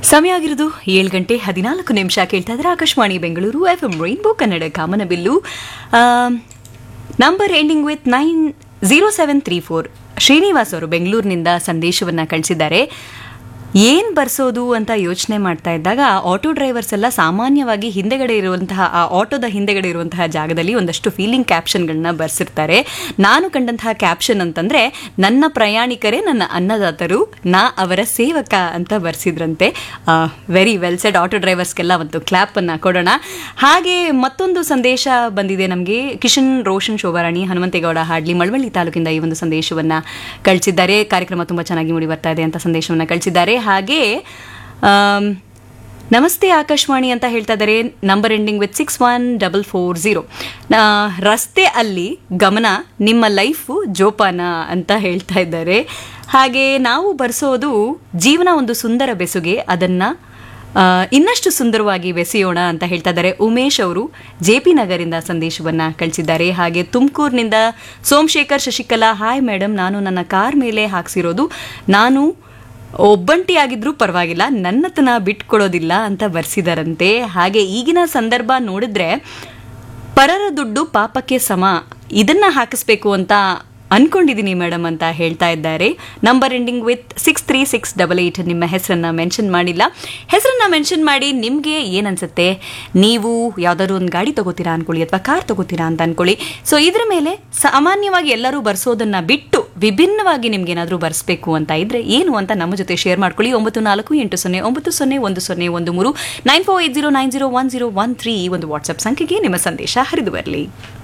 ಸಮಯ ಆಗಿರೋದು ಏಳು ಗಂಟೆ ಹದಿನಾಲ್ಕು ನಿಮಿಷ ಕೇಳ್ತಾ ಇದ್ರೆ Akashvani Bengaluru F M rainbow Kannada ಕಾಮನಬಿಲ್ಲು number ending with nine zero seven three four Srinivas ಅವರು ಬೆಂಗಳೂರಿನಿಂದ ಸಂದೇಶವನ್ನ ಕಳಿಸಿದ್ದಾರೆ ಏನ್ ಬರ್ಸೋದು ಅಂತ ಯೋಚನೆ ಮಾಡ್ತಾ ಇದ್ದಾಗ ಆಟೋ ಡ್ರೈವರ್ಸ್ ಎಲ್ಲ ಸಾಮಾನ್ಯವಾಗಿ ಹಿಂದೆಗಡೆ ಇರುವಂತಹ ಆ ಆಟೋದ ಹಿಂದೆಗಡೆ ಇರುವಂತಹ ಜಾಗದಲ್ಲಿ ಒಂದಷ್ಟು ಫೀಲಿಂಗ್ ಕ್ಯಾಪ್ಷನ್ಗಳನ್ನ ಬರ್ಸಿರ್ತಾರೆ ನಾನು ಕಂಡಂತಹ ಕ್ಯಾಪ್ಷನ್ ಅಂತಂದ್ರೆ ನನ್ನ ಪ್ರಯಾಣಿಕರೇ ನನ್ನ ಅನ್ನದಾತರು ನಾ ಅವರ ಸೇವಕ ಅಂತ ಬರ್ಸಿದ್ರಂತೆ ವೆರಿ ವೆಲ್ ಸೆಡ್ ಆಟೋ ಡ್ರೈವರ್ಸ್ಗೆಲ್ಲ ಒಂದು ಕ್ಲಾಪ್ ಅನ್ನ ಕೊಡೋಣ ಹಾಗೆ ಮತ್ತೊಂದು ಸಂದೇಶ ಬಂದಿದೆ ನಮಗೆ ಕಿಶನ್ ರೋಷನ್ ಶೋಭಾರಾಣಿ ಹನುಮಂತೇಗೌಡ ಹಾಡ್ಲಿ ಮಳವಳ್ಳಿ ತಾಲೂಕಿಂದ ಈ ಒಂದು ಸಂದೇಶವನ್ನ ಕಳಿಸಿದ್ದಾರೆ ಕಾರ್ಯಕ್ರಮ ತುಂಬಾ ಚೆನ್ನಾಗಿ ಮೂಡಿ ಬರ್ತಾ ಇದೆ ಅಂತ ಸಂದೇಶವನ್ನ ಕಳಿಸಿದ್ದಾರೆ ಹಾಗೆ ಆಮ್, ನಮಸ್ತೆ ಆಕಾಶವಾಣಿ ಅಂತ ಹೇಳ್ತಾ ಇದ್ದಾರೆ number ending with six one double four zero ರಸ್ತೆ ಅಲ್ಲಿ ಗಮನ ನಿಮ್ಮ ಲೈಫು ಜೋಪಾನ ಅಂತ ಹೇಳ್ತಾ ಇದ್ದಾರೆ ಹಾಗೆ ನಾವು ಬರ್ಸೋದು ಜೀವನ ಒಂದು ಸುಂದರ ಬೆಸುಗೆ ಅದನ್ನ ಆ, ಇನ್ನಷ್ಟು ಸುಂದರವಾಗಿ ಬೆಸೆಯೋಣ ಅಂತ ಹೇಳ್ತಾ ಇದ್ದಾರೆ ಉಮೇಶ್ ಅವರು ಜೆ ಪಿ ನಗರಿಂದ ಸಂದೇಶವನ್ನ ಕಳಿಸಿದ್ದಾರೆ ಹಾಗೆ ತುಮಕೂರಿನಿಂದ ಸೋಮಶೇಖರ್ ಶಶಿಕಲಾ ಹಾಯ್ ಮೇಡಮ್ ನಾನು ನನ್ನ ಕಾರ್ ಮೇಲೆ ಹಾಕ್ಸಿರೋದು ನಾನು ಒಬ್ಬಂಟಿಯಾಗಿದ್ರೂ ಪರವಾಗಿಲ್ಲ ನನ್ನತನ ಬಿಟ್ಕೊಡೋದಿಲ್ಲ ಅಂತ ಬರ್ಸಿದಾರಂತೆ ಹಾಗೆ ಈಗಿನ ಸಂದರ್ಭ ನೋಡಿದ್ರೆ ಪರರ ದುಡ್ಡು ಪಾಪಕ್ಕೆ ಸಮ ಇದನ್ನ ಹಾಕಿಸ್ಬೇಕು ಅಂತ ಅನ್ಕೊಂಡಿದ್ದೀನಿ ಮೇಡಮ್ ಅಂತ ಹೇಳ್ತಾ ಇದ್ದಾರೆ number ending with six three six double eight ನಿಮ್ಮ ಹೆಸರನ್ನ ಮೆನ್ಷನ್ ಮಾಡಿಲ್ಲ ಹೆಸರನ್ನ ಮೆನ್ಷನ್ ಮಾಡಿ ನಿಮಗೆ ಏನನ್ಸುತ್ತೆ ನೀವು ಯಾವ್ದಾದ್ರು ಒಂದು ಗಾಡಿ ತಗೋತೀರಾ ಅನ್ಕೊಳ್ಳಿ ಅಥವಾ ಕಾರ್ ತಗೋತೀರಾ ಅಂತ ಅನ್ಕೊಳ್ಳಿ ಸೊ ಇದ್ರ ಮೇಲೆ ಸಾಮಾನ್ಯವಾಗಿ ಎಲ್ಲರೂ ಬರ್ಸೋದನ್ನ ಬಿಟ್ಟು ವಿಭಿನ್ನವಾಗಿ ನಿಮ್ಗೆ ಏನಾದರೂ ಬರ್ಸ್ಬೇಕು ಅಂತ ಇದ್ರೆ ಏನು ಅಂತ ನಮ್ಮ ಜೊತೆ ಶೇರ್ ಮಾಡ್ಕೊಳ್ಳಿ ಒಂಬತ್ತು ನಾಲ್ಕು ಎಂಟು ಸೊನ್ನೆ ಒಂಬತ್ತು ಸೊನ್ನೆ ಒಂದು ಸೊನ್ನೆ ಒಂದು ಮೂರು nine four eight zero nine zero one zero one three ಈ ಒಂದು ವಾಟ್ಸ್ಆಪ್ ಸಂಖ್ಯೆಗೆ ನಿಮ್ಮ ಸಂದೇಶ ಹರಿದು ಬರಲಿ